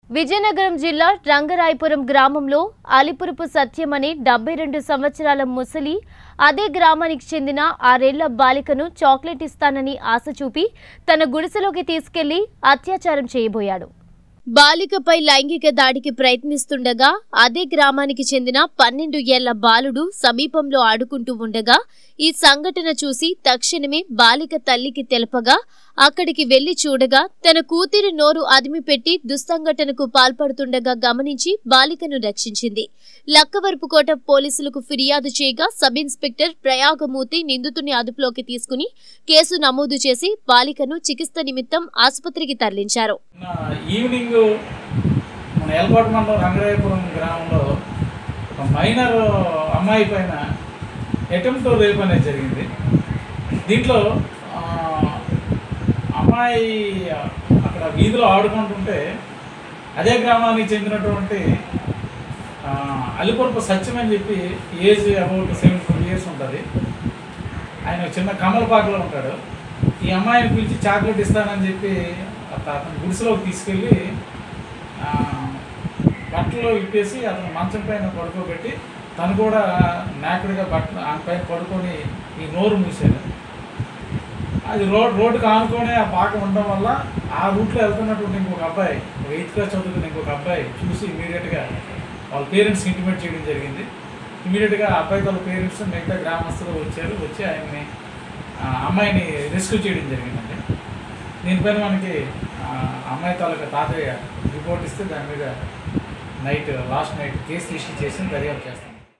విజయనగరం జిల్లా రంగరాయపురం గ్రామంలో అలిపురపు సత్యం అనే డెబ్బై రెండు సంవత్సరాల ముసలి అదే గ్రామానికి చెందిన ఆరేళ్ల బాలికను చాక్లెట్ ఇస్తానని ఆశ చూపి తన గుడిసెలోకి తీసుకెళ్లి అత్యాచారం చేయబోయాడు బాలికపై లైంగిక దాడికి ప్రయత్నిస్తుండగా అదే గ్రామానికి చెందిన పన్నెండు ఏళ్ల బాలుడు సమీపంలో ఆడుకుంటూ ఉండగా ఈ సంఘటన చూసి తక్షణమే బాలిక తల్లికి తెలపగా అక్కడికి వెళ్లి చూడగా తన కూతురి నోరు అదిమిపెట్టి దుస్సంఘటనకు పాల్పడుతుండగా గమనించి బాలికను రక్షించింది లక్కవరపుకోట పోలీసులకు ఫిర్యాదు చేయగా సబ్ ఇన్స్పెక్టర్ ప్రయాగమూర్తి నిందితుని అదుపులోకి తీసుకుని కేసు నమోదు చేసి బాలికను చికిత్స నిమిత్తం ఆసుపత్రికి తరలించారు నిన్న ఈవినింగ్ మన ఎల్కోట మండలం రంగరాయపురం గ్రామంలో ఒక మైనర్ అమ్మాయి పైన అటెంప్ట్ రేప్ అనేది జరిగింది దీంట్లో ఆ, అమ్మాయి అక్కడ వీధిలో ఆడుకుంటుంటే అదే గ్రామానికి చెందినటువంటి ఆ, అలిపురపు సత్యం అని చెప్పి age about seventy two years ఉంటుంది ఆయన ఒక చిన్న కమలపాకలో ఉంటాడు ఈ అమ్మాయిని పిలిచి చాక్లెట్ ఇస్తానని చెప్పి అత- అతను గుడిసెలోకి తీసుకెళ్ళి ఆ, బట్టలు ఇప్పేసి అతను మంచం పైన పడుకోబెట్టి తను కూడా నాకుడిగా బట్టలు ఆమె పైన పడుకొని ఈ నోరు మూసాడు అది రోడ్ రోడ్డుకి ఆనుకొని ఆ పాక ఉండడం వల్ల ఆ రూట్లో వెళ్తున్నటువంటి ఇంకొక అబ్బాయి ఒక ఎయిత్ క్లాస్ చదువుతున్న ఇంకొక అబ్బాయి చూసి ఇమీడియట్గా వాళ్ళ పేరెంట్స్ ఇంటిమేట్ చేయడం జరిగింది ఇమీడియట్గా ఆ అబ్బాయి వాళ్ళ పేరెంట్స్ మిగతా గ్రామస్తులు వచ్చారు వచ్చి ఆయన్ని ఆ, అమ్మాయిని రెస్క్యూ చేయడం జరిగిందండి దీనిపైన మనకి ఆ, అమ్మాయి తాలూకా తాతయ్య రిపోర్ట్ ఇస్తే దాని మీద night last night case register చేసి దర్యాప్తు చేస్తాం